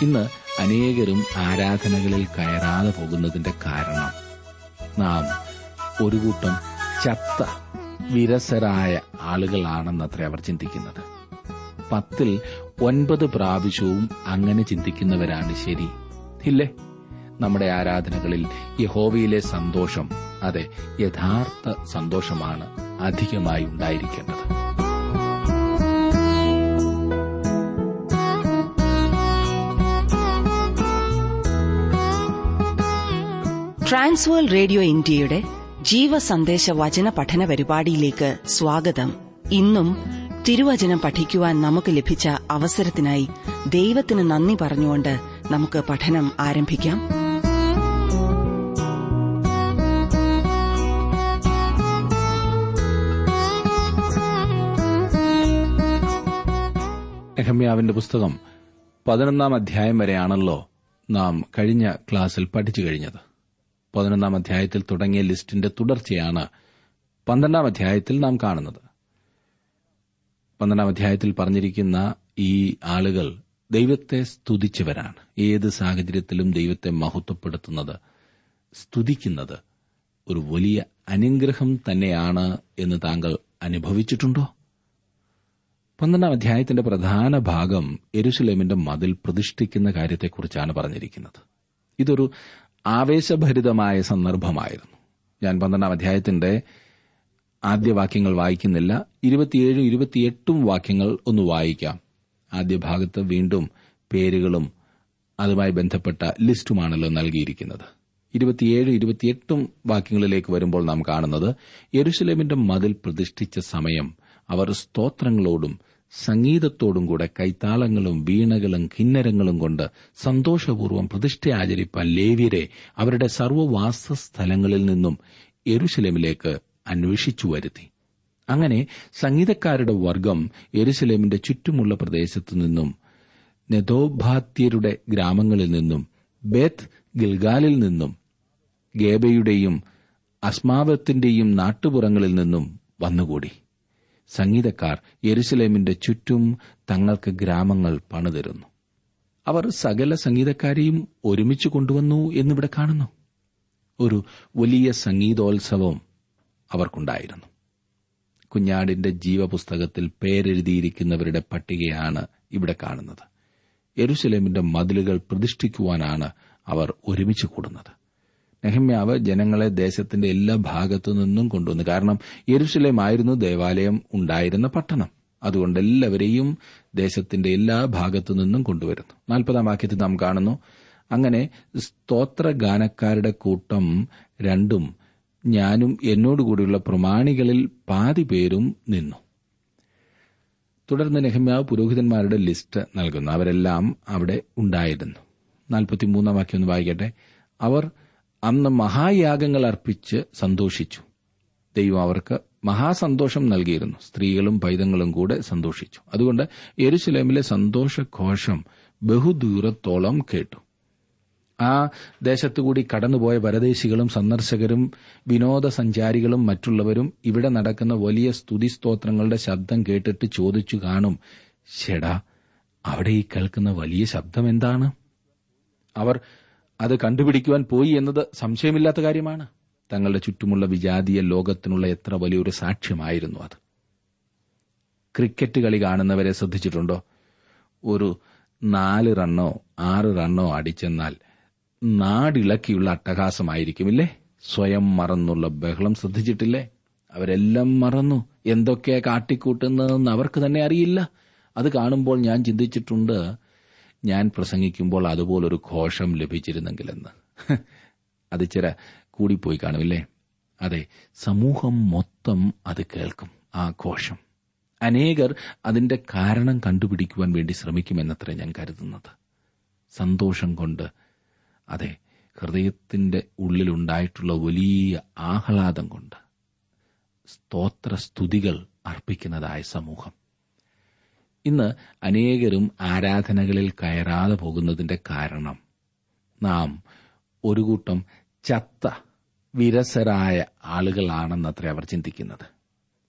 ഇന്ന് അനേകരും ആരാധനകളിൽ കയറാതെ പോകുന്നതിന്റെ കാരണം നാം ഒരു കൂട്ടം ചത്ത വിരസരായ ആളുകളാണെന്നത്രേ അവർ ചിന്തിക്കുന്നത് പത്തിൽ ഒൻപത് പ്രാവശ്യവും അങ്ങനെ ചിന്തിക്കുന്നവരാണ് ശരി ഇല്ലേ നമ്മുടെ ആരാധനകളിൽ യഹോവയിലെ സന്തോഷം അതെ യഥാർത്ഥ സന്തോഷമാണ് അധികമായി ഉണ്ടായിരിക്കേണ്ടത് ട്രാൻസ്വേൾ റേഡിയോ ഇന്ത്യയുടെ ജീവസന്ദേശ വചന പഠന പരിപാടിയിലേക്ക് സ്വാഗതം ഇന്നും തിരുവചനം പഠിക്കുവാൻ നമുക്ക് ലഭിച്ച അവസരത്തിനായി ദൈവത്തിന് നന്ദി പറഞ്ഞുകൊണ്ട് നമുക്ക് പഠനം ആരംഭിക്കാം നെഹമ്യാവിന്റെ പുസ്തകം പതിനൊന്നാം അധ്യായം വരെയാണല്ലോ നാം കഴിഞ്ഞ ക്ലാസ്സിൽ പഠിച്ചു കഴിഞ്ഞത് പതിനൊന്നാം അധ്യായത്തിൽ തുടങ്ങിയ ലിസ്റ്റിന്റെ തുടർച്ചയാണ് പന്ത്രണ്ടാം അധ്യായത്തിൽ നാം കാണുന്നത് പന്ത്രണ്ടാം അധ്യായത്തിൽ പറഞ്ഞിരിക്കുന്ന ഈ ആളുകൾ ദൈവത്തെ സ്തുതിച്ചവരാണ് ഏത് സാഹചര്യത്തിലും ദൈവത്തെ മഹത്വപ്പെടുത്തുന്നത് സ്തുതിക്കുന്നത് ഒരു വലിയ അനുഗ്രഹം തന്നെയാണ് എന്ന് താങ്കൾ അനുഭവിച്ചിട്ടുണ്ടോ പന്ത്രണ്ടാം അധ്യായത്തിന്റെ പ്രധാന ഭാഗം എരുസലേമിന്റെ മതിൽ പ്രതിഷ്ഠിക്കുന്ന കാര്യത്തെക്കുറിച്ചാണ് പറഞ്ഞിരിക്കുന്നത് ഇതൊരു ആവേശഭരിതമായ സന്ദർഭമായിരുന്നു ഞാൻ പന്ത്രണ്ടാം അധ്യായത്തിന്റെ ആദ്യ വാക്യങ്ങൾ വായിക്കുന്നില്ല ഇരുപത്തിയേഴും ഇരുപത്തിയെട്ടും വാക്യങ്ങൾ ഒന്ന് വായിക്കാം ആദ്യ ഭാഗത്ത് വീണ്ടും പേരുകളും അതുമായി ബന്ധപ്പെട്ട ലിസ്റ്റുമാണല്ലോ നൽകിയിരിക്കുന്നത് ഇരുപത്തിയേഴ് ഇരുപത്തിയെട്ടും വാക്യങ്ങളിലേക്ക് വരുമ്പോൾ നാം കാണുന്നത് യെരുസലേമിന്റെ മതിൽ പ്രതിഷ്ഠിച്ച സമയം അവർ സ്തോത്രങ്ങളോടും സംഗീതത്തോടും കൂടെ കൈത്താളങ്ങളും വീണകളും കിന്നരങ്ങളും കൊണ്ട് സന്തോഷപൂർവ്വം പ്രതിഷ്ഠ ആചരിപ്പാൻ ലേവ്യരെ അവരുടെ സർവ്വവാസസ്ഥലങ്ങളിൽ നിന്നും യെരുസലേമിലേക്ക് അന്വേഷിച്ചു വരുത്തി അങ്ങനെ സംഗീതക്കാരുടെ വർഗം യെരുസലേമിന്റെ ചുറ്റുമുള്ള പ്രദേശത്തു നിന്നും നെതോഭാത്യരുടെ ഗ്രാമങ്ങളിൽ നിന്നും ബേത്ത് ഗിൽഗാലിൽ നിന്നും ഗേബയുടെയും അസ്മാവത്തിന്റെയും നാട്ടുപുറങ്ങളിൽ നിന്നും വന്നുകൂടി സംഗീതക്കാർ യെരുസലേമിന്റെ ചുറ്റും തങ്ങൾക്ക് ഗ്രാമങ്ങൾ പണിതരുന്നു അവർ സകല സംഗീതക്കാരെയും ഒരുമിച്ച് കൊണ്ടുവന്നു എന്നിവിടെ കാണുന്നു ഒരു വലിയ സംഗീതോത്സവം അവർക്കുണ്ടായിരുന്നു കുഞ്ഞാടിന്റെ ജീവപുസ്തകത്തിൽ പേരെഴുതിയിരിക്കുന്നവരുടെ പട്ടികയാണ് ഇവിടെ കാണുന്നത് യെരുസലേമിന്റെ മതിലുകൾ പ്രതിഷ്ഠിക്കുവാനാണ് അവർ ഒരുമിച്ച് കൂടുന്നത് നെഹമ്യാവ് ജനങ്ങളെ ദേശത്തിന്റെ എല്ലാ ഭാഗത്തു നിന്നും കൊണ്ടുവന്നു കാരണം യെരുസലേമായിരുന്നു ദേവാലയം ഉണ്ടായിരുന്ന പട്ടണം അതുകൊണ്ട് എല്ലാവരെയും ദേശത്തിന്റെ എല്ലാ ഭാഗത്തു നിന്നും കൊണ്ടുവരുന്നു നാൽപ്പതാം വാക്യത്തിൽ നാം കാണുന്നു അങ്ങനെ സ്തോത്രഗാനക്കാരുടെ കൂട്ടം രണ്ടും ഞാനും എന്നോടുകൂടിയുള്ള പ്രമാണികളിൽ പാതി പേരും നിന്നു തുടർന്ന് നെഹമ്യാവ് പുരോഹിതന്മാരുടെ ലിസ്റ്റ് നൽകുന്നു അവരെല്ലാം അവിടെ ഉണ്ടായിരുന്നു നാൽപ്പത്തിമൂന്നാം വാക്യം ഒന്ന് വായിക്കട്ടെ അവർ അന്ന് മഹായാഗങ്ങൾ അർപ്പിച്ച് സന്തോഷിച്ചു ദൈവം അവർക്ക് മഹാസന്തോഷം നൽകിയിരുന്നു സ്ത്രീകളും പൈതങ്ങളും കൂടെ സന്തോഷിച്ചു അതുകൊണ്ട് എരുസലേമിലെ സന്തോഷഘോഷം ബഹുദൂരത്തോളം കേട്ടു ആ ദേശത്തുകൂടി കടന്നുപോയ പരദേശികളും സന്ദർശകരും വിനോദസഞ്ചാരികളും മറ്റുള്ളവരും ഇവിടെ നടക്കുന്ന വലിയ സ്തുതിസ്തോത്രങ്ങളുടെ ശബ്ദം കേട്ടിട്ട് ചോദിച്ചു കാണും ഷെടാ അവിടെ ഈ കേൾക്കുന്ന വലിയ ശബ്ദം എന്താണ് അവർ അത് കണ്ടുപിടിക്കുവാൻ പോയി എന്നത് സംശയമില്ലാത്ത കാര്യമാണ് തങ്ങളുടെ ചുറ്റുമുള്ള വിജാതീയ ലോകത്തിനുള്ള എത്ര വലിയൊരു സാക്ഷ്യമായിരുന്നു അത് ക്രിക്കറ്റ് കളി കാണുന്നവരെ ശ്രദ്ധിച്ചിട്ടുണ്ടോ ഒരു നാല് റണ്ണോ ആറ് റണ്ണോ അടിച്ചെന്നാൽ നാടിളക്കിയുള്ള അട്ടഹാസമായിരിക്കുമില്ലേ സ്വയം മറന്നുള്ള ബഹളം ശ്രദ്ധിച്ചിട്ടില്ലേ അവരെല്ലാം മറന്നു എന്തൊക്കെയാ കാട്ടിക്കൂട്ടുന്നതെന്ന് അവർക്ക് തന്നെ അറിയില്ല അത് കാണുമ്പോൾ ഞാൻ ചിന്തിച്ചിട്ടുണ്ട് ഞാൻ പ്രസംഗിക്കുമ്പോൾ അതുപോലൊരു ഘോഷം ലഭിച്ചിരുന്നെങ്കിലെന്ന് അത് ചില കൂടിപ്പോയി കാണുമില്ലേ അതെ സമൂഹം മൊത്തം അത് കേൾക്കും ആ ഘോഷം അനേകർ അതിന്റെ കാരണം കണ്ടുപിടിക്കുവാൻ വേണ്ടി ശ്രമിക്കുമെന്നത്ര ഞാൻ കരുതുന്നത് സന്തോഷം കൊണ്ട് അതെ ഹൃദയത്തിന്റെ ഉള്ളിലുണ്ടായിട്ടുള്ള വലിയ ആഹ്ലാദം കൊണ്ട് സ്തോത്ര സ്തുതികൾ അർപ്പിക്കുന്നതായ സമൂഹം ഇന്ന് അനേകരും ആരാധനകളിൽ കയറാതെ പോകുന്നതിന്റെ കാരണം നാം ഒരു കൂട്ടം ചത്ത വിരസരായ ആളുകളാണെന്നത്ര അവർ ചിന്തിക്കുന്നത്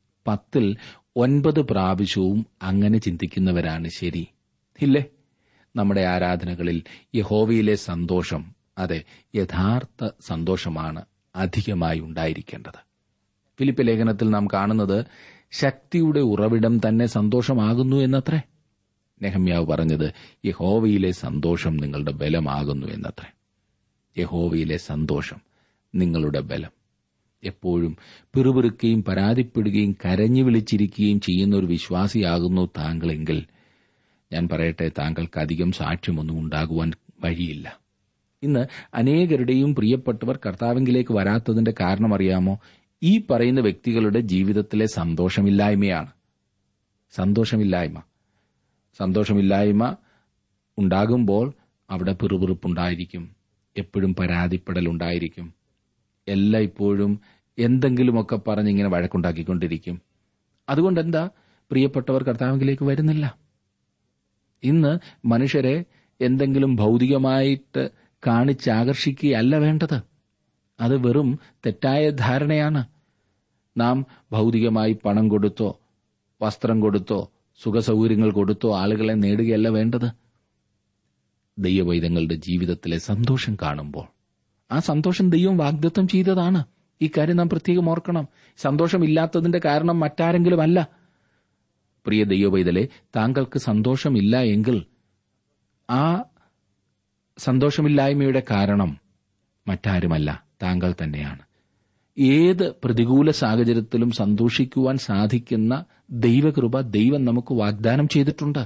പത്തിൽ ഒൻപത് പ്രാവശ്യവും അങ്ങനെ ചിന്തിക്കുന്നവരാണ് ശരി ഇല്ലേ നമ്മുടെ ആരാധനകളിൽ യഹോവയിലെ സന്തോഷം അതെ യഥാർത്ഥ സന്തോഷമാണ് അധികമായി ഉണ്ടായിരിക്കേണ്ടത് ഫിലിപ്പ് ലേഖനത്തിൽ നാം കാണുന്നത് ശക്തിയുടെ ഉറവിടം തന്നെ സന്തോഷമാകുന്നു എന്നത്രേ നെഹമ്യാവ് പറഞ്ഞത് യഹോവയിലെ സന്തോഷം നിങ്ങളുടെ ബലമാകുന്നു എന്നത്രേ യഹോവയിലെ സന്തോഷം നിങ്ങളുടെ ബലം എപ്പോഴും പിറുപിറുക്കുകയും പരാതിപ്പെടുകയും കരഞ്ഞു വിളിച്ചിരിക്കുകയും ചെയ്യുന്ന ഒരു വിശ്വാസിയാകുന്നു താങ്കളെങ്കിൽ ഞാൻ പറയട്ടെ താങ്കൾക്ക് അധികം സാക്ഷ്യമൊന്നും ഉണ്ടാകുവാൻ വഴിയില്ല ഇന്ന് അനേകരുടെയും പ്രിയപ്പെട്ടവർ കർത്താവിംഗിലേക്ക് വരാത്തതിന്റെ കാരണം അറിയാമോ ഈ പറയുന്ന വ്യക്തികളുടെ ജീവിതത്തിലെ സന്തോഷമില്ലായ്മയാണ് സന്തോഷമില്ലായ്മ സന്തോഷമില്ലായ്മ ഉണ്ടാകുമ്പോൾ അവിടെ പിറുപിറുപ്പുണ്ടായിരിക്കും എപ്പോഴും പരാതിപ്പെടലുണ്ടായിരിക്കും എല്ലാം ഇപ്പോഴും എന്തെങ്കിലുമൊക്കെ പറഞ്ഞിങ്ങനെ വഴക്കുണ്ടാക്കിക്കൊണ്ടിരിക്കും അതുകൊണ്ട് എന്താ പ്രിയപ്പെട്ടവർ കർത്താവിലേക്ക് വരുന്നില്ല ഇന്ന് മനുഷ്യരെ എന്തെങ്കിലും ഭൗതികമായിട്ട് കാണിച്ചാകർഷിക്കുകയല്ല വേണ്ടത് അത് വെറും തെറ്റായ ധാരണയാണ് നാം ഭൗതികമായി പണം കൊടുത്തോ വസ്ത്രം കൊടുത്തോ സുഖസൗകര്യങ്ങൾ കൊടുത്തോ ആളുകളെ നേടുകയല്ല വേണ്ടത് ദൈവവൈദങ്ങളുടെ ജീവിതത്തിലെ സന്തോഷം കാണുമ്പോൾ ആ സന്തോഷം ദൈവം വാഗ്ദത്വം ചെയ്തതാണ് ഈ കാര്യം നാം പ്രത്യേകം ഓർക്കണം സന്തോഷമില്ലാത്തതിന്റെ കാരണം മറ്റാരെങ്കിലും അല്ല പ്രിയ ദൈവവൈതലെ താങ്കൾക്ക് സന്തോഷമില്ല എങ്കിൽ ആ സന്തോഷമില്ലായ്മയുടെ കാരണം മറ്റാരുമല്ല താങ്കൾ തന്നെയാണ് ഏത് പ്രതികൂല സാഹചര്യത്തിലും സന്തോഷിക്കുവാൻ സാധിക്കുന്ന ദൈവകൃപ ദൈവം നമുക്ക് വാഗ്ദാനം ചെയ്തിട്ടുണ്ട്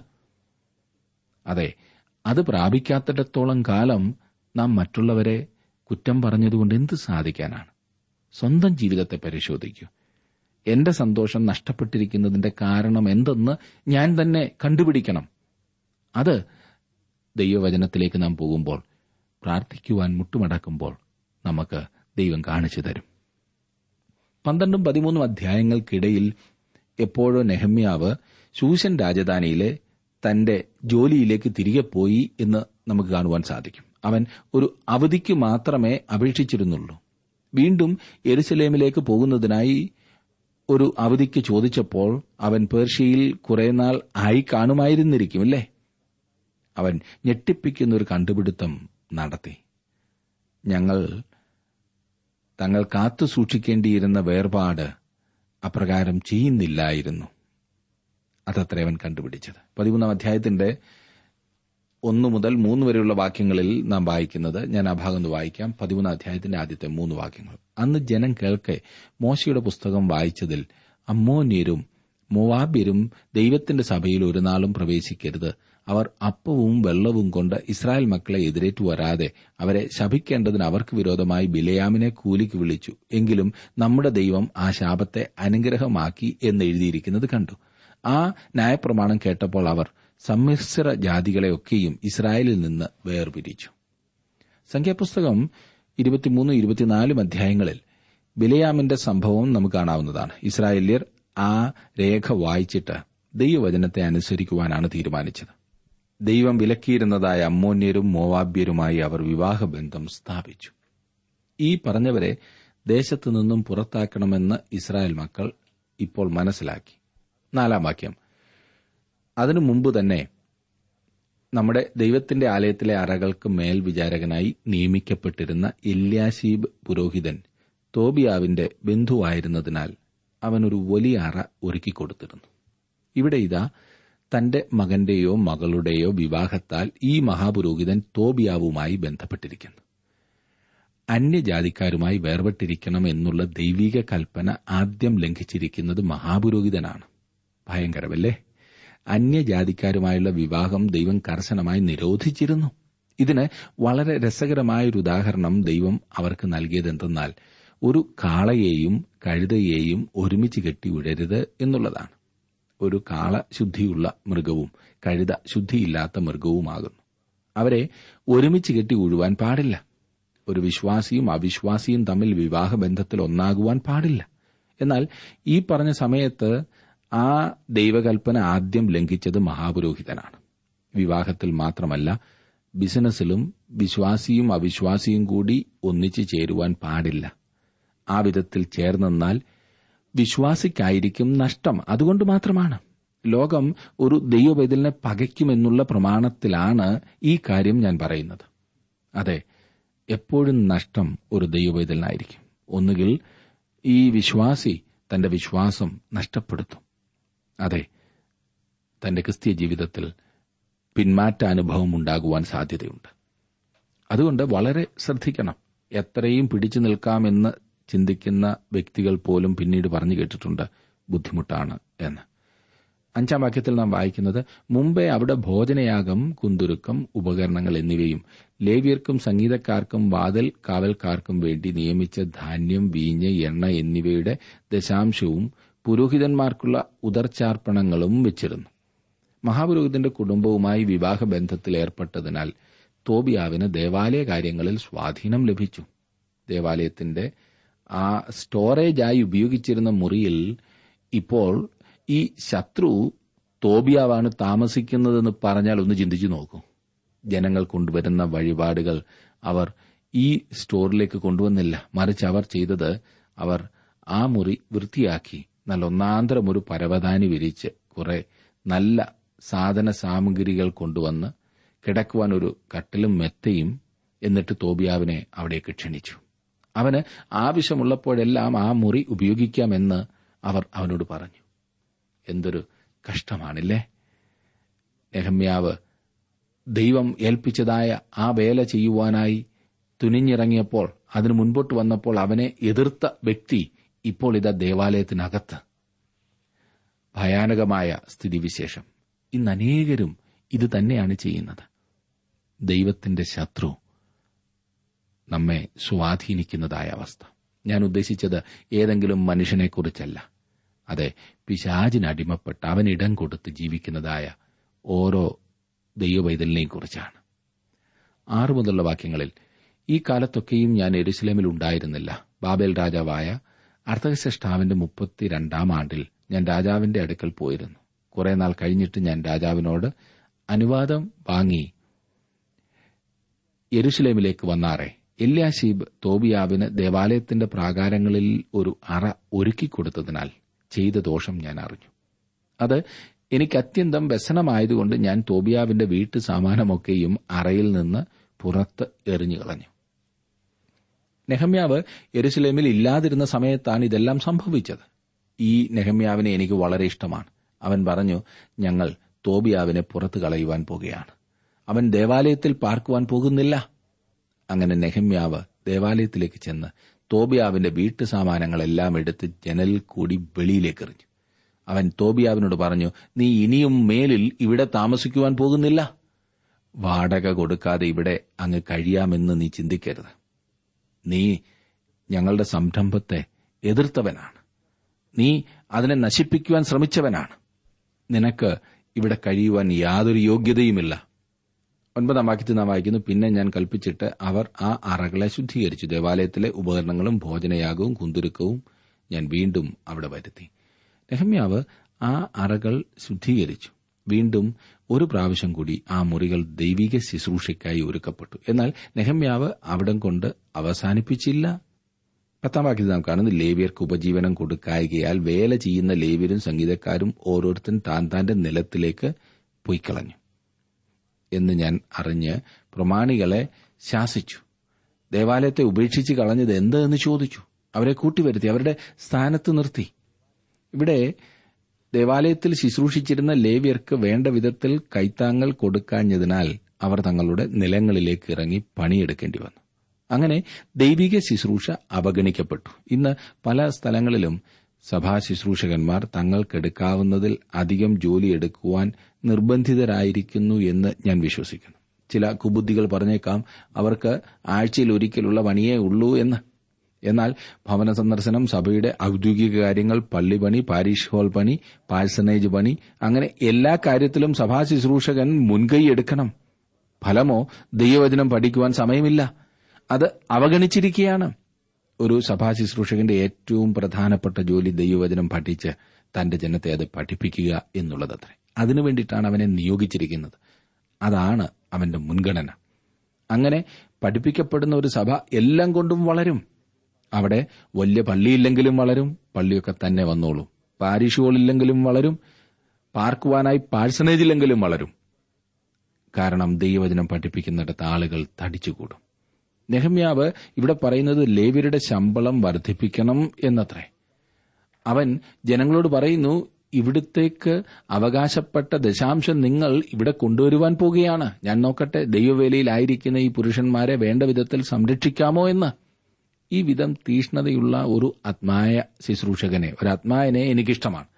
അതെ അത് പ്രാപിക്കാത്തിടത്തോളം കാലം നാം മറ്റുള്ളവരെ കുറ്റം പറഞ്ഞതുകൊണ്ട് എന്ത് സാധിക്കാനാണ് സ്വന്തം ജീവിതത്തെ പരിശോധിക്കൂ എന്റെ സന്തോഷം നഷ്ടപ്പെട്ടിരിക്കുന്നതിന്റെ കാരണം എന്തെന്ന് ഞാൻ തന്നെ കണ്ടുപിടിക്കണം അത് ദൈവവചനത്തിലേക്ക് നാം പോകുമ്പോൾ പ്രാർത്ഥിക്കുവാൻ മുട്ടുമടക്കുമ്പോൾ നമുക്ക് ദൈവം കാണിച്ചു തരും പന്ത്രണ്ടും പതിമൂന്നും അധ്യായങ്ങൾക്കിടയിൽ എപ്പോഴോ നെഹമ്യാവ് ശൂശൻ രാജധാനിയിലെ തന്റെ ജോലിയിലേക്ക് തിരികെ പോയി എന്ന് നമുക്ക് കാണുവാൻ സാധിക്കും അവൻ ഒരു അവധിക്ക് മാത്രമേ അപേക്ഷിച്ചിരുന്നുള്ളൂ വീണ്ടും എരുസലേമിലേക്ക് പോകുന്നതിനായി ഒരു അവധിക്ക് ചോദിച്ചപ്പോൾ അവൻ പേർഷ്യയിൽ കുറേനാൾ ആയി കാണുമായിരുന്നിരിക്കും അല്ലേ അവൻ ഞെട്ടിപ്പിക്കുന്ന ഒരു കണ്ടുപിടുത്തം നടത്തി ഞങ്ങൾ തങ്ങൾ കാത്തു സൂക്ഷിക്കേണ്ടിയിരുന്ന വേർപാട് അപ്രകാരം ചെയ്യുന്നില്ലായിരുന്നു അതത്ര അവൻ കണ്ടുപിടിച്ചത് പതിമൂന്നാം അധ്യായത്തിന്റെ ഒന്നു മുതൽ മൂന്ന് വരെയുള്ള വാക്യങ്ങളിൽ നാം വായിക്കുന്നത് ഞാൻ ആ ഭാഗം ഒന്ന് വായിക്കാം പതിമൂന്നാം അധ്യായത്തിന്റെ ആദ്യത്തെ മൂന്ന് വാക്യങ്ങൾ അന്ന് ജനം കേൾക്കെ മോശയുടെ പുസ്തകം വായിച്ചതിൽ അമ്മോന്യരും മൊവാബ്യരും ദൈവത്തിന്റെ സഭയിൽ ഒരു നാളും പ്രവേശിക്കരുത് അവർ അപ്പവും വെള്ളവും കൊണ്ട് ഇസ്രായേൽ മക്കളെ എതിരേറ്റു വരാതെ അവരെ ശപിക്കേണ്ടതിന് അവർക്ക് വിരോധമായി ബിലയാമിനെ കൂലിക്ക് വിളിച്ചു എങ്കിലും നമ്മുടെ ദൈവം ആ ശാപത്തെ അനുഗ്രഹമാക്കി എന്ന് എഴുതിയിരിക്കുന്നത് കണ്ടു ആ ന്യായപ്രമാണം കേട്ടപ്പോൾ അവർ സമ്മിശ്ര ജാതികളെയൊക്കെയും ഇസ്രായേലിൽ നിന്ന് വേർപിരിച്ചു സംഖ്യാപുസ്തകം ഇരുപത്തിമൂന്ന് ഇരുപത്തിനാലും അധ്യായങ്ങളിൽ ബിലയാമിന്റെ സംഭവം നമുക്ക് കാണാവുന്നതാണ് ഇസ്രായേല്യർ ആ രേഖ വായിച്ചിട്ട് ദൈവവചനത്തെ അനുസരിക്കുവാനാണ് തീരുമാനിച്ചത് ദൈവം വിലക്കിയിരുന്നതായ അമ്മോന്യരും മോവാബ്യരുമായി അവർ വിവാഹബന്ധം സ്ഥാപിച്ചു ഈ പറഞ്ഞവരെ ദേശത്തു നിന്നും പുറത്താക്കണമെന്ന് ഇസ്രായേൽ മക്കൾ ഇപ്പോൾ മനസ്സിലാക്കി നാലാം വാക്യം അതിനു മുമ്പ് തന്നെ നമ്മുടെ ദൈവത്തിന്റെ ആലയത്തിലെ അറകൾക്ക് മേൽ വിചാരകനായി നിയമിക്കപ്പെട്ടിരുന്ന എല്യാശീബ് പുരോഹിതൻ തോബിയാവിന്റെ ബന്ധുവായിരുന്നതിനാൽ അവനൊരു വലിയ അറ ഒരുക്കിക്കൊടുത്തിരുന്നു ഇവിടെ ഇതാ തന്റെ മകന്റെയോ മകളുടെയോ വിവാഹത്താൽ ഈ മഹാപുരോഹിതൻ തോബിയാവുമായി ബന്ധപ്പെട്ടിരിക്കുന്നു അന്യജാതിക്കാരുമായി വേർപെട്ടിരിക്കണം എന്നുള്ള ദൈവിക കൽപ്പന ആദ്യം ലംഘിച്ചിരിക്കുന്നത് മഹാപുരോഹിതനാണ് ഭയങ്കരമല്ലേ അന്യജാതിക്കാരുമായുള്ള വിവാഹം ദൈവം കർശനമായി നിരോധിച്ചിരുന്നു ഇതിന് വളരെ രസകരമായൊരു ഉദാഹരണം ദൈവം അവർക്ക് നൽകിയതെന്തെന്നാൽ ഒരു കാളയെയും കഴുതയെയും ഒരുമിച്ച് കെട്ടി വിടരുത് എന്നുള്ളതാണ് ഒരു കാള ശുദ്ധിയുള്ള മൃഗവും കഴുത ശുദ്ധിയില്ലാത്ത മൃഗവുമാകുന്നു അവരെ ഒരുമിച്ച് കെട്ടി ഉഴുവാൻ പാടില്ല ഒരു വിശ്വാസിയും അവിശ്വാസിയും തമ്മിൽ വിവാഹബന്ധത്തിൽ ഒന്നാകുവാൻ പാടില്ല എന്നാൽ ഈ പറഞ്ഞ സമയത്ത് ആ ദൈവകൽപ്പന ആദ്യം ലംഘിച്ചത് മഹാപുരോഹിതനാണ് വിവാഹത്തിൽ മാത്രമല്ല ബിസിനസ്സിലും വിശ്വാസിയും അവിശ്വാസിയും കൂടി ഒന്നിച്ചു ചേരുവാൻ പാടില്ല ആ വിധത്തിൽ ചേർന്നെന്നാൽ വിശ്വാസിക്കായിരിക്കും നഷ്ടം അതുകൊണ്ട് മാത്രമാണ് ലോകം ഒരു ദൈവപൈതലിനെ പകയ്ക്കുമെന്നുള്ള പ്രമാണത്തിലാണ് ഈ കാര്യം ഞാൻ പറയുന്നത് അതെ എപ്പോഴും നഷ്ടം ഒരു ദൈവപൈതലിനായിരിക്കും ഒന്നുകിൽ ഈ വിശ്വാസി തന്റെ വിശ്വാസം നഷ്ടപ്പെടുത്തും അതെ തന്റെ ക്രിസ്തീയ ജീവിതത്തിൽ പിന്മാറ്റ അനുഭവം ഉണ്ടാകുവാൻ സാധ്യതയുണ്ട് അതുകൊണ്ട് വളരെ ശ്രദ്ധിക്കണം എത്രയും പിടിച്ചു നിൽക്കാമെന്ന് ചിന്തിക്കുന്ന വ്യക്തികൾ പോലും പിന്നീട് പറഞ്ഞു കേട്ടിട്ടുണ്ട് ബുദ്ധിമുട്ടാണ് എന്ന് അഞ്ചാം വാക്യത്തിൽ നാം വായിക്കുന്നത് മുമ്പേ അവിടെ ഭോജനയാഗം കുന്തുരുക്കം ഉപകരണങ്ങൾ എന്നിവയും ലേവ്യർക്കും സംഗീതക്കാർക്കും വാതിൽ കാവൽക്കാർക്കും വേണ്ടി നിയമിച്ച ധാന്യം വീഞ്ഞ് എണ്ണ എന്നിവയുടെ ദശാംശവും പുരോഹിതന്മാർക്കുള്ള ഉദർച്ചാർപ്പണങ്ങളും വെച്ചിരുന്നു മഹാപുരോഹിതന്റെ കുടുംബവുമായി വിവാഹബന്ധത്തിൽ ഏർപ്പെട്ടതിനാൽ തോബിയാവിന് ദേവാലയ കാര്യങ്ങളിൽ സ്വാധീനം ലഭിച്ചു ദേവാലയത്തിന്റെ ആ സ്റ്റോറേജായി ഉപയോഗിച്ചിരുന്ന മുറിയിൽ ഇപ്പോൾ ഈ ശത്രു തോബിയാവാണ് താമസിക്കുന്നതെന്ന് പറഞ്ഞാൽ ഒന്ന് ചിന്തിച്ചു നോക്കൂ ജനങ്ങൾ കൊണ്ടുവരുന്ന വഴിപാടുകൾ അവർ ഈ സ്റ്റോറിലേക്ക് കൊണ്ടുവന്നില്ല മറിച്ച് അവർ ചെയ്തത് അവർ ആ മുറി വൃത്തിയാക്കി നല്ല ഒന്നാന്തരം ഒരു പരവതാനി വിരിച്ച് കുറെ നല്ല സാധന സാമഗ്രികൾ കൊണ്ടുവന്ന് കിടക്കുവാൻ ഒരു കട്ടിലും മെത്തയും എന്നിട്ട് തോബിയാവിനെ അവിടേക്ക് ക്ഷണിച്ചു അവന് ആവശ്യമുള്ളപ്പോഴെല്ലാം ആ മുറി ഉപയോഗിക്കാമെന്ന് അവർ അവനോട് പറഞ്ഞു എന്തൊരു കഷ്ടമാണില്ലേ നെഹമ്യാവ് ദൈവം ഏൽപ്പിച്ചതായ ആ വേല ചെയ്യുവാനായി തുനിഞ്ഞിറങ്ങിയപ്പോൾ അതിനു മുൻപോട്ട് വന്നപ്പോൾ അവനെ എതിർത്ത വ്യക്തി ഇപ്പോൾ ഇതാ ദേവാലയത്തിനകത്ത് ഭയാനകമായ സ്ഥിതിവിശേഷം ഇന്ന് അനേകരും ഇത് തന്നെയാണ് ചെയ്യുന്നത് ദൈവത്തിന്റെ ശത്രു നമ്മെ സ്വാധീനിക്കുന്നതായ അവസ്ഥ ഞാൻ ഉദ്ദേശിച്ചത് ഏതെങ്കിലും മനുഷ്യനെക്കുറിച്ചല്ല അതെ പിശാചിന് അടിമപ്പെട്ട് അവൻ ഇടം കൊടുത്ത് ജീവിക്കുന്നതായ ഓരോ ദൈവവൈതലിനെയും കുറിച്ചാണ് ആറു മുതലുള്ള വാക്യങ്ങളിൽ ഈ കാലത്തൊക്കെയും ഞാൻ എരുസലേമിൽ ഉണ്ടായിരുന്നില്ല ബാബേൽ രാജാവായ അർത്ഥകശ്രഷ്ടാവിന്റെ മുപ്പത്തിരണ്ടാം ആണ്ടിൽ ഞാൻ രാജാവിന്റെ അടുക്കൽ പോയിരുന്നു കുറെ നാൾ കഴിഞ്ഞിട്ട് ഞാൻ രാജാവിനോട് അനുവാദം വാങ്ങി യെരുഷലേമിലേക്ക് വന്നാറേ എല്യാശീബ് തോബിയാവിന് ദേവാലയത്തിന്റെ പ്രാകാരങ്ങളിൽ ഒരു അറ ഒരുക്കിക്കൊടുത്തതിനാൽ ചെയ്ത ദോഷം ഞാൻ അറിഞ്ഞു അത് എനിക്ക് അത്യന്തം വ്യസനമായതുകൊണ്ട് ഞാൻ തോബിയാവിന്റെ വീട്ടു സാമാനമൊക്കെയും അറയിൽ നിന്ന് പുറത്ത് എറിഞ്ഞു കളഞ്ഞു നെഹമ്യാവ് യെരുസലേമിൽ ഇല്ലാതിരുന്ന സമയത്താണ് ഇതെല്ലാം സംഭവിച്ചത് ഈ നെഹമ്യാവിനെ എനിക്ക് വളരെ ഇഷ്ടമാണ് അവൻ പറഞ്ഞു ഞങ്ങൾ തോബിയാവിനെ പുറത്തു കളയുവാൻ പോകുകയാണ് അവൻ ദേവാലയത്തിൽ പാർക്കുവാൻ പോകുന്നില്ല അങ്ങനെ നെഹമ്യാവ് ദേവാലയത്തിലേക്ക് ചെന്ന് തോബിയാവിന്റെ വീട്ടു സാമാനങ്ങളെല്ലാം എടുത്ത് ജനലിൽ കൂടി വെളിയിലേക്ക് എറിഞ്ഞു അവൻ തോബിയാവിനോട് പറഞ്ഞു നീ ഇനിയും മേലിൽ ഇവിടെ താമസിക്കുവാൻ പോകുന്നില്ല വാടക കൊടുക്കാതെ ഇവിടെ അങ്ങ് കഴിയാമെന്ന് നീ ചിന്തിക്കരുത് നീ ഞങ്ങളുടെ സംരംഭത്തെ എതിർത്തവനാണ് നീ അതിനെ നശിപ്പിക്കുവാൻ ശ്രമിച്ചവനാണ് നിനക്ക് ഇവിടെ കഴിയുവാൻ യാതൊരു യോഗ്യതയുമില്ല ഒൻപതാം വാക്യത്തിൽ നാം വായിക്കുന്നു പിന്നെ ഞാൻ കൽപ്പിച്ചിട്ട് അവർ ആ അറകളെ ശുദ്ധീകരിച്ചു ദേവാലയത്തിലെ ഉപകരണങ്ങളും ഭോജനയാഗവും കുന്തുരുക്കവും ഞാൻ വീണ്ടും അവിടെ വരുത്തി നെഹമ്യാവ് ആ അറകൾ ശുദ്ധീകരിച്ചു വീണ്ടും ഒരു പ്രാവശ്യം കൂടി ആ മുറികൾ ദൈവിക ശുശ്രൂഷയ്ക്കായി ഒരുക്കപ്പെട്ടു എന്നാൽ നെഹമ്യാവ് അവിടം കൊണ്ട് അവസാനിപ്പിച്ചില്ല പത്താം വാക്യത്തിൽ നാം കാണുന്നു ലേവ്യർക്ക് ഉപജീവനം കൊടുക്കായികയാൽ വേല ചെയ്യുന്ന ലേവ്യരും സംഗീതക്കാരും ഓരോരുത്തരും താൻ താന്റെ നിലത്തിലേക്ക് പൊയ്ക്കളഞ്ഞു എന്ന് ഞാൻ അറിഞ്ഞ് പ്രമാണികളെ ശാസിച്ചു ദേവാലയത്തെ ഉപേക്ഷിച്ച് കളഞ്ഞത് എന്ത് എന്ന് ചോദിച്ചു അവരെ കൂട്ടിവരുത്തി അവരുടെ സ്ഥാനത്ത് നിർത്തി ഇവിടെ ദേവാലയത്തിൽ ശുശ്രൂഷിച്ചിരുന്ന ലേവ്യർക്ക് വേണ്ട വിധത്തിൽ കൈത്താങ്ങൾ കൊടുക്കാഞ്ഞതിനാൽ അവർ തങ്ങളുടെ നിലങ്ങളിലേക്ക് ഇറങ്ങി പണിയെടുക്കേണ്ടി വന്നു അങ്ങനെ ദൈവിക ശുശ്രൂഷ അവഗണിക്കപ്പെട്ടു ഇന്ന് പല സ്ഥലങ്ങളിലും സഭാ ശുശ്രൂഷകന്മാർ തങ്ങൾക്കെടുക്കാവുന്നതിൽ അധികം ജോലി എടുക്കുവാൻ നിർബന്ധിതരായിരിക്കുന്നു എന്ന് ഞാൻ വിശ്വസിക്കുന്നു ചില കുബുദ്ധികൾ പറഞ്ഞേക്കാം അവർക്ക് ആഴ്ചയിൽ ഒരിക്കലുള്ള പണിയേ ഉള്ളൂ എന്ന് എന്നാൽ ഭവന സന്ദർശനം സഭയുടെ ഔദ്യോഗിക കാര്യങ്ങൾ പള്ളിപണി പാരീഷ് ഹാൾ പണി പാഴ്സനേജ് പണി അങ്ങനെ എല്ലാ കാര്യത്തിലും സഭാ ശുശ്രൂഷകൻ മുൻകൈ എടുക്കണം ഫലമോ ദൈവവചനം പഠിക്കുവാൻ സമയമില്ല അത് അവഗണിച്ചിരിക്കുകയാണ് ഒരു സഭാ ശുശ്രൂഷകന്റെ ഏറ്റവും പ്രധാനപ്പെട്ട ജോലി ദൈവവചനം പഠിച്ച് തന്റെ ജനത്തെ അത് പഠിപ്പിക്കുക എന്നുള്ളതത്രേ അതിനു വേണ്ടിയിട്ടാണ് അവനെ നിയോഗിച്ചിരിക്കുന്നത് അതാണ് അവന്റെ മുൻഗണന അങ്ങനെ പഠിപ്പിക്കപ്പെടുന്ന ഒരു സഭ എല്ലാം കൊണ്ടും വളരും അവിടെ വലിയ പള്ളിയില്ലെങ്കിലും വളരും പള്ളിയൊക്കെ തന്നെ വന്നോളും പാരിഷുകളില്ലെങ്കിലും വളരും പാർക്കുവാനായി പാഴ്സണേജിലെങ്കിലും വളരും കാരണം ദൈവവചനം പഠിപ്പിക്കുന്നിടത്ത് ആളുകൾ തടിച്ചുകൂടും നെഹമ്യാവ് ഇവിടെ പറയുന്നത് ലേവ്യരുടെ ശമ്പളം വർദ്ധിപ്പിക്കണം എന്നത്രേ അവൻ ജനങ്ങളോട് പറയുന്നു ഇവിടത്തേക്ക് അവകാശപ്പെട്ട ദശാംശം നിങ്ങൾ ഇവിടെ കൊണ്ടുവരുവാൻ പോകുകയാണ് ഞാൻ നോക്കട്ടെ ദൈവവേലയിലായിരിക്കുന്ന ഈ പുരുഷന്മാരെ വേണ്ട വിധത്തിൽ സംരക്ഷിക്കാമോ എന്ന് ഈ വിധം തീഷ്ണതയുള്ള ഒരു ആത്മായ ശുശ്രൂഷകനെ ഒരു ആത്മായനെ എനിക്കിഷ്ടമാണ്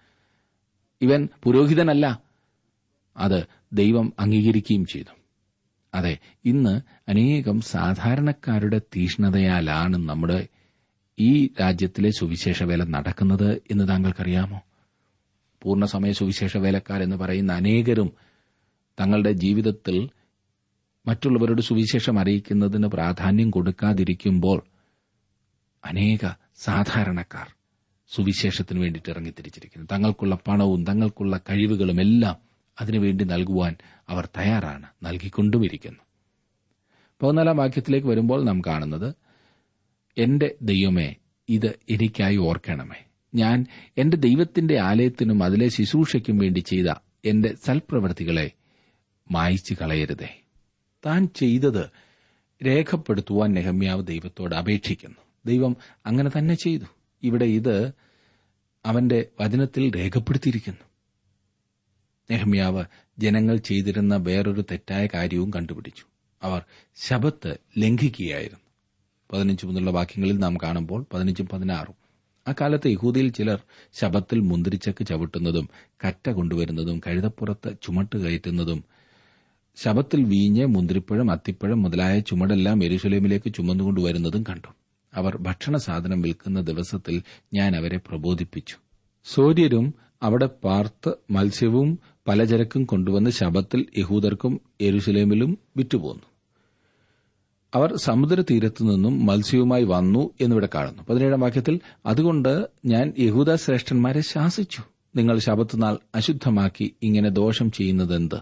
ഇവൻ പുരോഹിതനല്ല അത് ദൈവം അംഗീകരിക്കുകയും ചെയ്തു അതെ ഇന്ന് അനേകം സാധാരണക്കാരുടെ തീഷ്ണതയാലാണ് നമ്മുടെ ഈ രാജ്യത്തിലെ സുവിശേഷ വേല നടക്കുന്നത് എന്ന് താങ്കൾക്കറിയാമോ പൂർണ്ണസമയ സുവിശേഷ വേലക്കാരെന്ന് പറയുന്ന അനേകരും തങ്ങളുടെ ജീവിതത്തിൽ മറ്റുള്ളവരുടെ സുവിശേഷം അറിയിക്കുന്നതിന് പ്രാധാന്യം കൊടുക്കാതിരിക്കുമ്പോൾ അനേക സാധാരണക്കാർ സുവിശേഷത്തിന് വേണ്ടിയിട്ട് ഇറങ്ങിത്തിരിച്ചിരിക്കുന്നു തങ്ങൾക്കുള്ള പണവും തങ്ങൾക്കുള്ള കഴിവുകളും എല്ലാം അതിനുവേണ്ടി നൽകുവാൻ അവർ തയ്യാറാണ് നൽകിക്കൊണ്ടുമിരിക്കുന്നു പതിനാലാം വാക്യത്തിലേക്ക് വരുമ്പോൾ നാം കാണുന്നത് എന്റെ ദൈവമേ ഇത് എനിക്കായി ഓർക്കണമേ ഞാൻ എന്റെ ദൈവത്തിന്റെ ആലയത്തിനും അതിലെ ശുശ്രൂഷയ്ക്കും വേണ്ടി ചെയ്ത എന്റെ സൽപ്രവൃത്തികളെ മായിച്ചു കളയരുതേ താൻ ചെയ്തത് രേഖപ്പെടുത്തുവാൻ നെഹമ്യാവ് ദൈവത്തോട് അപേക്ഷിക്കുന്നു ദൈവം അങ്ങനെ തന്നെ ചെയ്തു ഇവിടെ ഇത് അവന്റെ വചനത്തിൽ രേഖപ്പെടുത്തിയിരിക്കുന്നു നെഹമ്യാവ് ജനങ്ങൾ ചെയ്തിരുന്ന വേറൊരു തെറ്റായ കാര്യവും കണ്ടുപിടിച്ചു അവർ ശബത്ത് ലംഘിക്കുകയായിരുന്നു പതിനഞ്ച് മുതലുള്ള വാക്യങ്ങളിൽ നാം കാണുമ്പോൾ പതിനഞ്ചും പതിനാറും അക്കാലത്ത് യഹൂദിയിൽ ചിലർ ശബത്തിൽ മുന്തിരിച്ചക്ക് ചവിട്ടുന്നതും കറ്റ കൊണ്ടുവരുന്നതും കഴുതപ്പുറത്ത് ചുമട്ട് കയറ്റുന്നതും ശബത്തിൽ വീഞ്ഞ് മുന്തിരിപ്പഴം അത്തിപ്പഴം മുതലായ ചുമടെല്ലാം എരുസലേമിലേക്ക് ചുമന്നുകൊണ്ടുവരുന്നതും കണ്ടു അവർ ഭക്ഷണ സാധനം വിൽക്കുന്ന ദിവസത്തിൽ ഞാൻ അവരെ പ്രബോധിപ്പിച്ചു സൂര്യരും അവിടെ പാർത്ത് മത്സ്യവും പലചരക്കും കൊണ്ടുവന്ന് ശബത്തിൽ യഹൂദർക്കും എരുസലേമിലും വിറ്റുപോന്നു അവർ സമുദ്രതീരത്തു നിന്നും മത്സ്യവുമായി വന്നു എന്നിവിടെ കാണുന്നു പതിനേഴാം വാക്യത്തിൽ അതുകൊണ്ട് ഞാൻ യഹൂദ ശ്രേഷ്ഠന്മാരെ ശാസിച്ചു നിങ്ങൾ ശബത്തുനാൾ അശുദ്ധമാക്കി ഇങ്ങനെ ദോഷം ചെയ്യുന്നതെന്ത്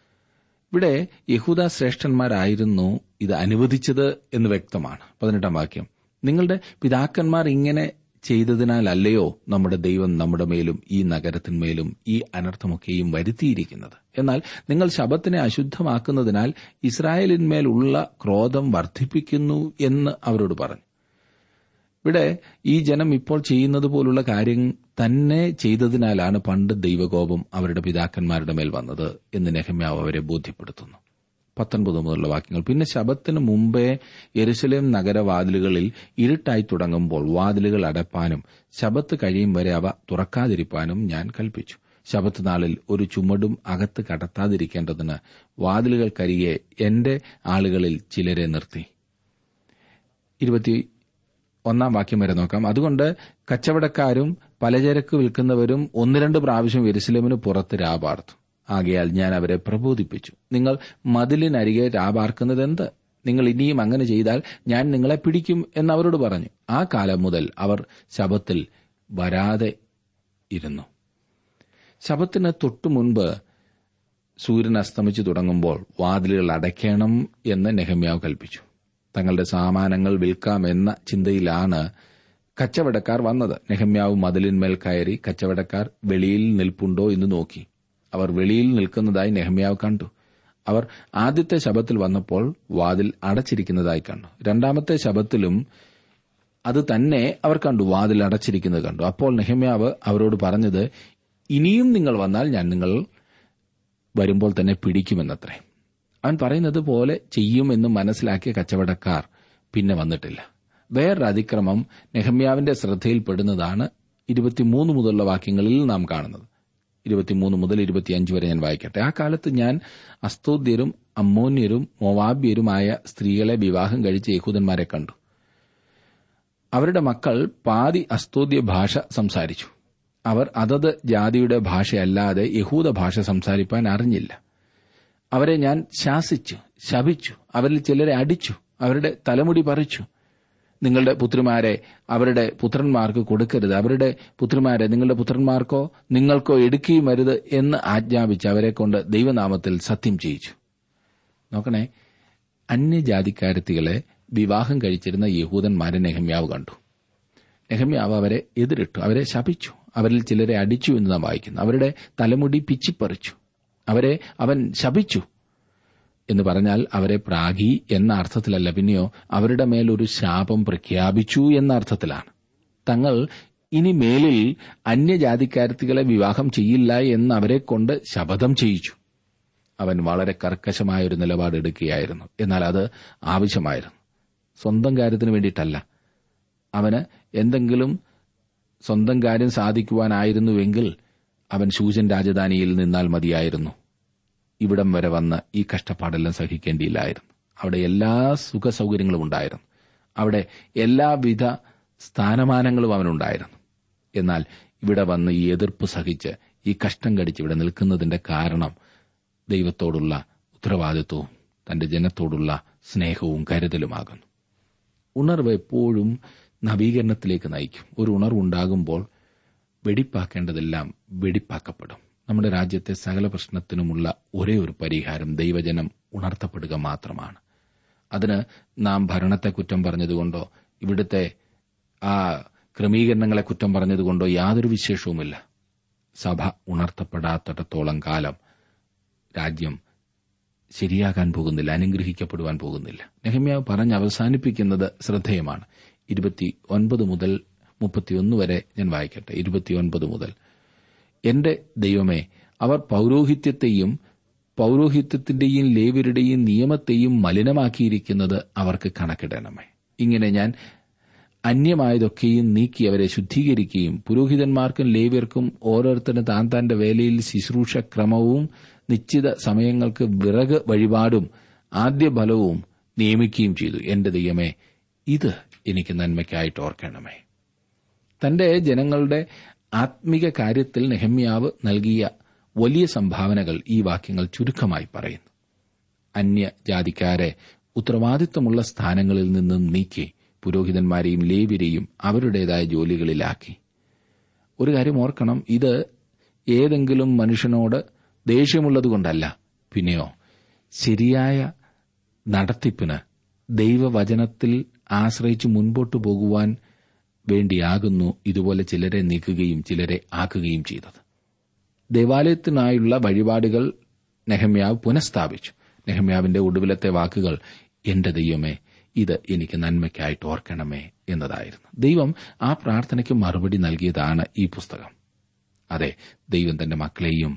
ഇവിടെ യഹൂദ ശ്രേഷ്ഠന്മാരായിരുന്നു ഇത് അനുവദിച്ചത് എന്ന് വ്യക്തമാണ് പതിനെട്ടാം വാക്യം നിങ്ങളുടെ പിതാക്കന്മാർ ഇങ്ങനെ ചെയ്തതിനാലല്ലയോ നമ്മുടെ ദൈവം നമ്മുടെ മേലും ഈ നഗരത്തിന്മേലും ഈ അനർത്ഥമൊക്കെയും വരുത്തിയിരിക്കുന്നത് എന്നാൽ നിങ്ങൾ ശബത്തിനെ അശുദ്ധമാക്കുന്നതിനാൽ ഇസ്രായേലിന്മേലുള്ള ക്രോധം വർദ്ധിപ്പിക്കുന്നു എന്ന് അവരോട് പറഞ്ഞു ഇവിടെ ഈ ജനം ഇപ്പോൾ ചെയ്യുന്നത് പോലുള്ള കാര്യം തന്നെ ചെയ്തതിനാലാണ് പണ്ട് ദൈവകോപം അവരുടെ പിതാക്കന്മാരുടെ മേൽ വന്നത് എന്ന് നെഹമ്യാവ് അവരെ ബോധ്യപ്പെടുത്തുന്നു പത്തൊൻപത് മുതലുള്ള വാക്യങ്ങൾ പിന്നെ ശബത്തിന് മുമ്പേ യെരുസലേം നഗരവാതിലുകളിൽ ഇരുട്ടായി തുടങ്ങുമ്പോൾ വാതിലുകൾ അടപ്പാനും ശബത്ത് കഴിയും വരെ അവ തുറക്കാതിരിപ്പാനും ഞാൻ കൽപ്പിച്ചു ശബത്ത് നാളിൽ ഒരു ചുമടും അകത്ത് കടത്താതിരിക്കേണ്ടതിന് വാതിലുകൾക്കരികെ എന്റെ ആളുകളിൽ ചിലരെ നിർത്തി ഇരുപത്തി ഒന്നാം വാക്യം വരെ നോക്കാം അതുകൊണ്ട് കച്ചവടക്കാരും പലചരക്ക് വിൽക്കുന്നവരും ഒന്ന് രണ്ട് പ്രാവശ്യം എരുസലേമിന് പുറത്ത് രാപാർത്തു ആകയാൽ ഞാൻ അവരെ പ്രബോധിപ്പിച്ചു നിങ്ങൾ മതിലിനരികെ രാപാർക്കുന്നത് എന്ത് നിങ്ങൾ ഇനിയും അങ്ങനെ ചെയ്താൽ ഞാൻ നിങ്ങളെ പിടിക്കും എന്ന് അവരോട് പറഞ്ഞു ആ കാലം മുതൽ അവർ ശബത്തിൽ വരാതെ ഇരുന്നു ശബത്തിന് തൊട്ടു മുൻപ് സൂര്യൻ അസ്തമിച്ചു തുടങ്ങുമ്പോൾ വാതിലുകൾ അടയ്ക്കണം എന്ന് നെഹമ്യാവ് കൽപ്പിച്ചു തങ്ങളുടെ സാമാനങ്ങൾ വിൽക്കാമെന്ന ചിന്തയിലാണ് കച്ചവടക്കാർ വന്നത് നെഹമ്യാവ് മതിലിന്മേൽ കയറി കച്ചവടക്കാർ വെളിയിൽ നിൽപ്പുണ്ടോ എന്ന് നോക്കി അവർ വെളിയിൽ നിൽക്കുന്നതായി നെഹമ്യാവ് കണ്ടു അവർ ആദ്യത്തെ ശബത്തിൽ വന്നപ്പോൾ വാതിൽ അടച്ചിരിക്കുന്നതായി കണ്ടു രണ്ടാമത്തെ ശബത്തിലും അത് തന്നെ അവർ കണ്ടു വാതിൽ അടച്ചിരിക്കുന്നത് കണ്ടു അപ്പോൾ നെഹമ്യാവ് അവരോട് പറഞ്ഞത് ഇനിയും നിങ്ങൾ വന്നാൽ ഞാൻ നിങ്ങൾ വരുമ്പോൾ തന്നെ പിടിക്കുമെന്നത്രേ അവൻ പറയുന്നത് പോലെ ചെയ്യുമെന്ന് മനസ്സിലാക്കിയ കച്ചവടക്കാർ പിന്നെ വന്നിട്ടില്ല വേറൊരു അതിക്രമം നെഹമ്യാവിന്റെ ശ്രദ്ധയിൽപ്പെടുന്നതാണ് ഇരുപത്തിമൂന്ന് മുതലുള്ള വാക്യങ്ങളിൽ നാം കാണുന്നത് ഇരുപത്തിമൂന്ന് മുതൽ ഇരുപത്തിയഞ്ച് വരെ ഞാൻ വായിക്കട്ടെ ആ കാലത്ത് ഞാൻ അസ്തോദ്യരും അമ്മോന്യരും മോവാബ്യരുമായ സ്ത്രീകളെ വിവാഹം കഴിച്ച യഹൂദന്മാരെ കണ്ടു അവരുടെ മക്കൾ പാതി അസ്തോദ്യ ഭാഷ സംസാരിച്ചു അവർ അതത് ജാതിയുടെ ഭാഷയല്ലാതെ യഹൂദ ഭാഷ സംസാരിപ്പാൻ അറിഞ്ഞില്ല അവരെ ഞാൻ ശാസിച്ചു ശപിച്ചു അവരിൽ ചിലരെ അടിച്ചു അവരുടെ തലമുടി പറിച്ചു നിങ്ങളുടെ പുത്രിമാരെ അവരുടെ പുത്രന്മാർക്ക് കൊടുക്കരുത് അവരുടെ പുത്രിമാരെ നിങ്ങളുടെ പുത്രന്മാർക്കോ നിങ്ങൾക്കോ എടുക്കുകയും അരുത് എന്ന് ആജ്ഞാപിച്ച് അവരെ കൊണ്ട് ദൈവനാമത്തിൽ സത്യം ചെയ്യിച്ചു നോക്കണേ അന്യജാതിക്കാരത്തികളെ വിവാഹം കഴിച്ചിരുന്ന യഹൂദന്മാരെ നെഹമ്യാവ് കണ്ടു നെഹമ്യാവ് അവരെ എതിരിട്ടു അവരെ ശപിച്ചു അവരിൽ ചിലരെ അടിച്ചു എന്ന് നാം വായിക്കുന്നു അവരുടെ തലമുടി പിച്ചിപ്പറിച്ചു അവരെ അവൻ ശപിച്ചു എന്ന് പറഞ്ഞാൽ അവരെ പ്രാഗി എന്ന അർത്ഥത്തിലല്ല പിന്നെയോ അവരുടെ മേൽ ഒരു ശാപം പ്രഖ്യാപിച്ചു എന്ന അർത്ഥത്തിലാണ് തങ്ങൾ ഇനി മേലിൽ അന്യജാതിക്കാരത്തികളെ വിവാഹം ചെയ്യില്ല എന്ന് അവരെ കൊണ്ട് ശപഥം ചെയ്യിച്ചു അവൻ വളരെ കർക്കശമായ ഒരു നിലപാടെടുക്കുകയായിരുന്നു എന്നാൽ അത് ആവശ്യമായിരുന്നു സ്വന്തം കാര്യത്തിന് വേണ്ടിയിട്ടല്ല അവന് എന്തെങ്കിലും സ്വന്തം കാര്യം സാധിക്കുവാനായിരുന്നുവെങ്കിൽ അവൻ ശൂജൻ രാജധാനിയിൽ നിന്നാൽ മതിയായിരുന്നു ഇവിടം വരെ വന്ന് ഈ കഷ്ടപ്പാടെല്ലാം സഹിക്കേണ്ടിയില്ലായിരുന്നു അവിടെ എല്ലാ സുഖ സൗകര്യങ്ങളും ഉണ്ടായിരുന്നു അവിടെ എല്ലാവിധ സ്ഥാനമാനങ്ങളും അവനുണ്ടായിരുന്നു എന്നാൽ ഇവിടെ വന്ന് ഈ എതിർപ്പ് സഹിച്ച് ഈ കഷ്ടം കടിച്ച് ഇവിടെ നിൽക്കുന്നതിന്റെ കാരണം ദൈവത്തോടുള്ള ഉത്തരവാദിത്വവും തന്റെ ജനത്തോടുള്ള സ്നേഹവും കരുതലുമാകുന്നു ഉണർവ് എപ്പോഴും നവീകരണത്തിലേക്ക് നയിക്കും ഒരു ഉണർവുണ്ടാകുമ്പോൾ വെടിപ്പാക്കേണ്ടതെല്ലാം വെടിപ്പാക്കപ്പെടും നമ്മുടെ രാജ്യത്തെ സകല പ്രശ്നത്തിനുമുള്ള ഒരേ ഒരു പരിഹാരം ദൈവജനം ഉണർത്തപ്പെടുക മാത്രമാണ് അതിന് നാം ഭരണത്തെ കുറ്റം പറഞ്ഞതുകൊണ്ടോ ഇവിടുത്തെ ആ ക്രമീകരണങ്ങളെ കുറ്റം പറഞ്ഞതുകൊണ്ടോ യാതൊരു വിശേഷവുമില്ല സഭ ഉണർത്തപ്പെടാത്തിടത്തോളം കാലം രാജ്യം ശരിയാകാൻ പോകുന്നില്ല അനുഗ്രഹിക്കപ്പെടുവാൻ പോകുന്നില്ല നെഹമ്യാവ് പറഞ്ഞ് അവസാനിപ്പിക്കുന്നത് ശ്രദ്ധേയമാണ് ഇരുപത്തി ഒൻപത് മുതൽ മുപ്പത്തിയൊന്ന് വരെ ഞാൻ വായിക്കട്ടെ ഇരുപത്തിയൊൻപത് മുതൽ എന്റെ ദൈവമേ അവർ പൌരോഹിത്യത്തെയും പൌരോഹിത്യത്തിന്റെയും ലേവരുടെയും നിയമത്തെയും മലിനമാക്കിയിരിക്കുന്നത് അവർക്ക് കണക്കിടണമേ ഇങ്ങനെ ഞാൻ അന്യമായതൊക്കെയും നീക്കി അവരെ ശുദ്ധീകരിക്കുകയും പുരോഹിതന്മാർക്കും ലേവ്യർക്കും ഓരോരുത്തരും താൻ താന്റെ വേലയിൽ ശുശ്രൂഷ ക്രമവും നിശ്ചിത സമയങ്ങൾക്ക് വിറക് വഴിപാടും ആദ്യ ഫലവും നിയമിക്കുകയും ചെയ്തു എന്റെ ദൈവമേ ഇത് എനിക്ക് നന്മയ്ക്കായിട്ട് ഓർക്കണമേ തന്റെ ജനങ്ങളുടെ ആത്മിക കാര്യത്തിൽ നെഹമ്യാവ് നൽകിയ വലിയ സംഭാവനകൾ ഈ വാക്യങ്ങൾ ചുരുക്കമായി പറയുന്നു അന്യജാതിക്കാരെ ഉത്തരവാദിത്വമുള്ള സ്ഥാനങ്ങളിൽ നിന്നും നീക്കി പുരോഹിതന്മാരെയും ലേവ്യരെയും അവരുടേതായ ജോലികളിലാക്കി ഒരു കാര്യം ഓർക്കണം ഇത് ഏതെങ്കിലും മനുഷ്യനോട് ദേഷ്യമുള്ളതുകൊണ്ടല്ല പിന്നെയോ ശരിയായ നടത്തിപ്പിന് ദൈവവചനത്തിൽ ആശ്രയിച്ച് മുൻപോട്ടു പോകുവാൻ വേണ്ടിയാകുന്നു ഇതുപോലെ ചിലരെ നീക്കുകയും ചിലരെ ആക്കുകയും ചെയ്തത് ദേവാലയത്തിനായുള്ള വഴിപാടുകൾ നെഹമ്യാവ് പുനഃസ്ഥാപിച്ചു നെഹമ്യാവിന്റെ ഒടുവിലത്തെ വാക്കുകൾ എന്റെ ദൈവമേ ഇത് എനിക്ക് നന്മയ്ക്കായിട്ട് ഓർക്കണമേ എന്നതായിരുന്നു ദൈവം ആ പ്രാർത്ഥനയ്ക്ക് മറുപടി നൽകിയതാണ് ഈ പുസ്തകം അതെ ദൈവം തന്റെ മക്കളെയും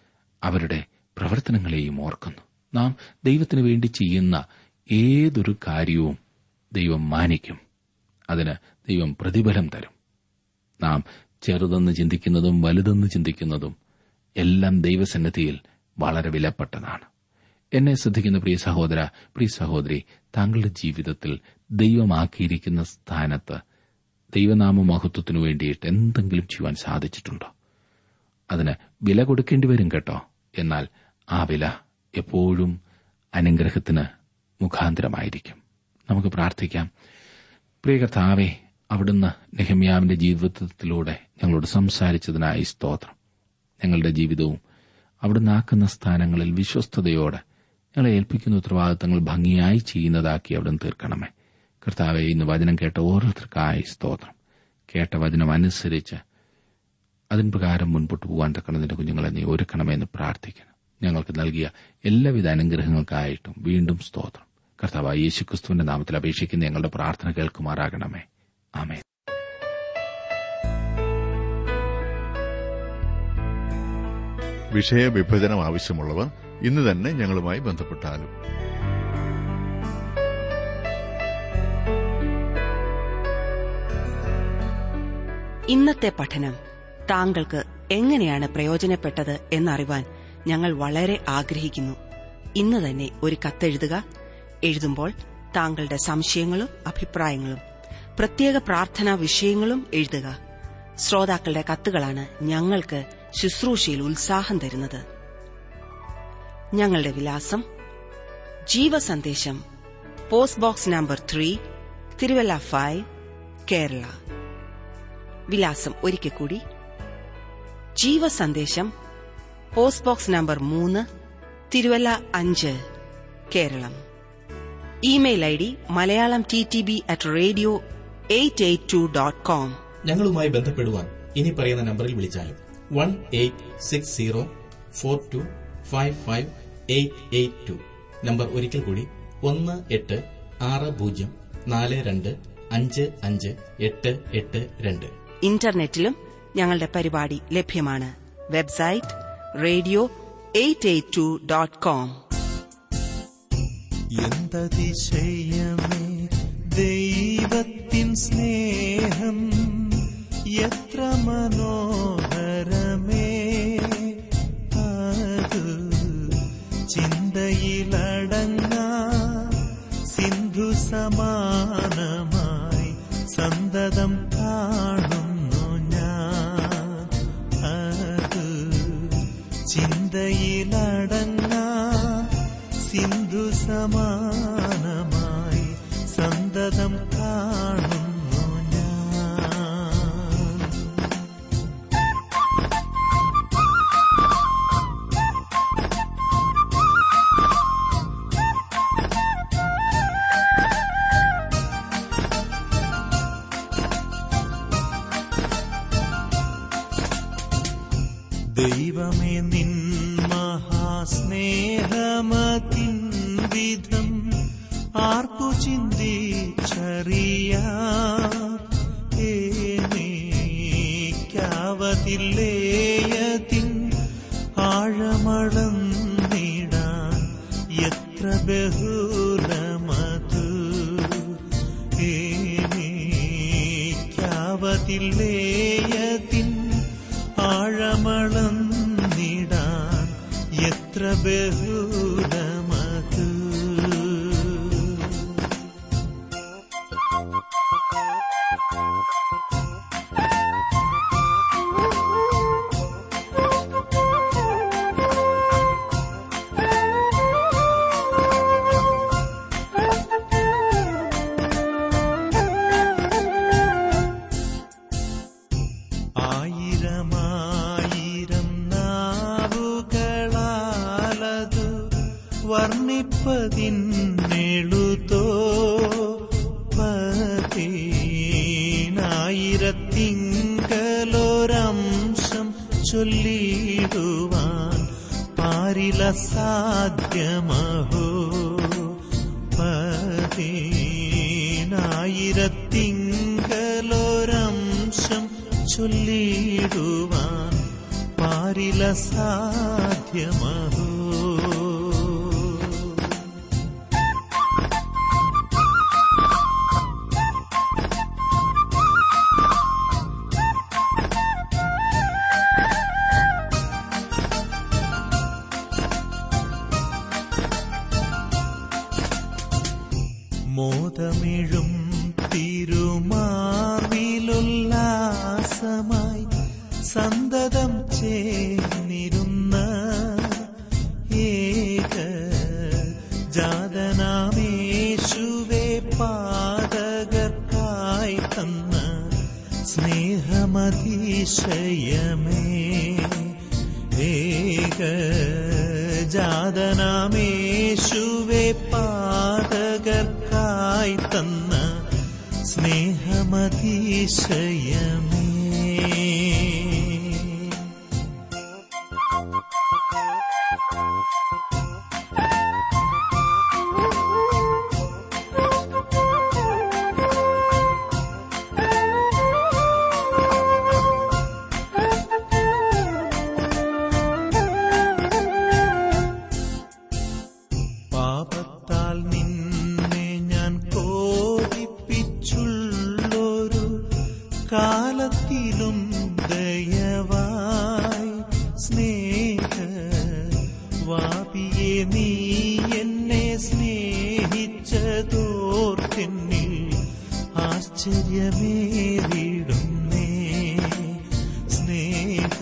അവരുടെ പ്രവർത്തനങ്ങളെയും ഓർക്കുന്നു നാം ദൈവത്തിനു വേണ്ടി ചെയ്യുന്ന ഏതൊരു കാര്യവും ദൈവം മാനിക്കും അതിന് ദൈവം പ്രതിഫലം തരും നാം ചെറുതെന്ന് ചിന്തിക്കുന്നതും വലുതെന്ന് ചിന്തിക്കുന്നതും എല്ലാം ദൈവസന്നിധിയിൽ വളരെ വിലപ്പെട്ടതാണ് എന്നെ ശ്രദ്ധിക്കുന്ന പ്രിയ സഹോദര പ്രിയ സഹോദരി താങ്കളുടെ ജീവിതത്തിൽ ദൈവമാക്കിയിരിക്കുന്ന സ്ഥാനത്ത് ദൈവനാമ മഹത്വത്തിനു വേണ്ടിയിട്ട് എന്തെങ്കിലും ചെയ്യുവാൻ സാധിച്ചിട്ടുണ്ടോ അതിന് വില കൊടുക്കേണ്ടി വരും കേട്ടോ എന്നാൽ ആ വില എപ്പോഴും അനുഗ്രഹത്തിന് മുഖാന്തരമായിരിക്കും നമുക്ക് പ്രാർത്ഥിക്കാം പ്രിയ കർത്താവെ അവിടുന്ന് നെഹമ്യാവിന്റെ ജീവിതത്തിലൂടെ ഞങ്ങളോട് സംസാരിച്ചതിനായി സ്തോത്രം ഞങ്ങളുടെ ജീവിതവും അവിടുന്ന് ആക്കുന്ന സ്ഥാനങ്ങളിൽ വിശ്വസ്തയോടെ ഞങ്ങളെ ഏൽപ്പിക്കുന്ന ഉത്തരവാദിത്തങ്ങൾ ഭംഗിയായി ചെയ്യുന്നതാക്കി അവിടുന്ന് തീർക്കണമേ കർത്താവെ ഇന്ന് വചനം കേട്ട ഓരോരുത്തർക്കായി സ്തോത്രം കേട്ട വചനം അനുസരിച്ച് അതിന് പ്രകാരം മുൻപോട്ട് പോകാൻ തക്കണതിന്റെ കുഞ്ഞുങ്ങളെ നീ ഒരുക്കണമെന്ന് പ്രാർത്ഥിക്കണം ഞങ്ങൾക്ക് നൽകിയ എല്ലാവിധ അനുഗ്രഹങ്ങൾക്കായിട്ടും വീണ്ടും സ്തോത്രം കർത്താവ് യേശുക്രിസ്തുവിന്റെ നാമത്തിൽ അപേക്ഷിക്കുന്ന ഞങ്ങളുടെ പ്രാർത്ഥന കേൾക്കുമാറാകണമേ ആമേ വിഷയവിഭജനം ആവശ്യമുള്ളവർ ഇന്ന് തന്നെ ഞങ്ങളുമായി ബന്ധപ്പെട്ടാലും ഇന്നത്തെ പഠനം താങ്കൾക്ക് എങ്ങനെയാണ് പ്രയോജനപ്പെട്ടത് എന്നറിവാൻ ഞങ്ങൾ വളരെ ആഗ്രഹിക്കുന്നു ഇന്ന് തന്നെ ഒരു കത്തെഴുതുക എഴുതുമ്പോൾ താങ്കളുടെ സംശയങ്ങളും അഭിപ്രായങ്ങളും പ്രത്യേക പ്രാർത്ഥനാ വിഷയങ്ങളും എഴുതുക ശ്രോതാക്കളുടെ കത്തുകളാണ് ഞങ്ങൾക്ക് ശുശ്രൂഷയിൽ ഉത്സാഹം തരുന്നത് ഞങ്ങളുടെ വിലാസം Jeevasandesham post box number three Thiruvalla five Kerala വിലാസം ഒരിക്കൽ കൂടി ജീവസന്ദേശം പോസ്റ്റ് ബോക്സ് നമ്പർ മൂന്ന് തിരുവല്ല അഞ്ച് Keralam email I D Malayalam T T B at radio eight eight two dot com ഞങ്ങളുമായി ബന്ധപ്പെടുവാൻ ഇനി പറയുന്ന നമ്പറിൽ വിളിച്ചാലും one eight six zero four two five five eight eight two number ഒരിക്കൽ കൂടി ഒന്ന് എട്ട് ആറ് പൂജ്യം നാല് രണ്ട് അഞ്ച് അഞ്ച് എട്ട് എട്ട് രണ്ട് ഇന്റർനെറ്റിലും ഞങ്ങളുടെ പരിപാടി ലഭ്യമാണ് website radio eight eight two dot com എന്തതിശയമേ ദൈവത്തിൻ സ്നേഹം എത്ര മനോഹരമേ അത് ചിന്തയിലടങ്ങ സിന്ധു സമാനമായി സന്തതം കാണുന്നു ഞാൻ അത് ചിന്തയിലടങ്ങ സിന്ധു സമാനമായി സന്തതം കാണുന്നു ഞാൻ ദൈവമേ നിൻ മഹാസ്നേഹമതിൻ വിധം ആർക്കു ചിന്തിച്ചറിയാവതില്ലേയതിൻ ആഴമളന്നിടാൻ എത്ര ബഹുലമതു ഏനിക്കാവതില്ലേയതിൻ ആഴമളന്നിടാൻ എത്ര ബഹുലമതു ആയിരമായിരം നാവുകളാലതു വർണ്ണിപ്പതിന്നെഴുതോ പതിനായിരത്തിങ്കലൊരംശം ചൊല്ലിടുവാൻ പാരില സാധ്യമഹോ പതിനായിരത്തിങ്കലൊരംശം ചൊല്ലിടുവാൻ പാരില സാധ്യമഹോ മോദമിഴും തിരുമാവിലുല്ലാസമായി സന്തതം ചേർന്നിരുന്ന ഏക ജാതനാമേശുവേ പാതകർക്കായി തന്ന സ്നേഹമതിശയമേ ഏക ജാതനാമേശുവേ പാതകർക്കായി തന്ന സ്നേഹമതിശയമേ പാപത്താൽ നിന്നെ ഞാൻ കോപിപ്പിച്ചുള്ളൊരു കാലത്തിലും ദയവായി സ്നേഹ വാപിയെ നീ എന്നെ സ്നേഹിച്ചതോർക്കെന്നിൽ ആശ്ചര്യമേറിടുന്നേ സ്നേഹ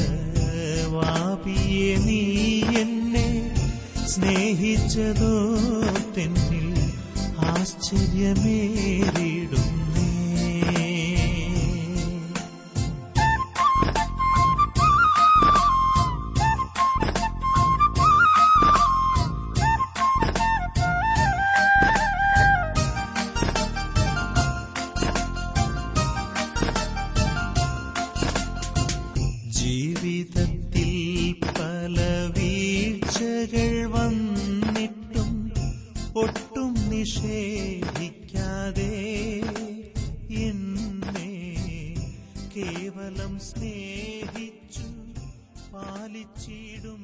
വാപിയെ നീ എന്നെ സ്നേഹിച്ചതോ തെന്നിൽ ആശ്ചര്യമേറിടുന്നേ ജീവിതത്തിൽ പല വീഴ്ചകൾ വന്നിട്ടും ഒട്ടും നിഷേധിക്കാതെ എന്നെ കേവലം സ്നേഹിച്ചു പാലിച്ചിടും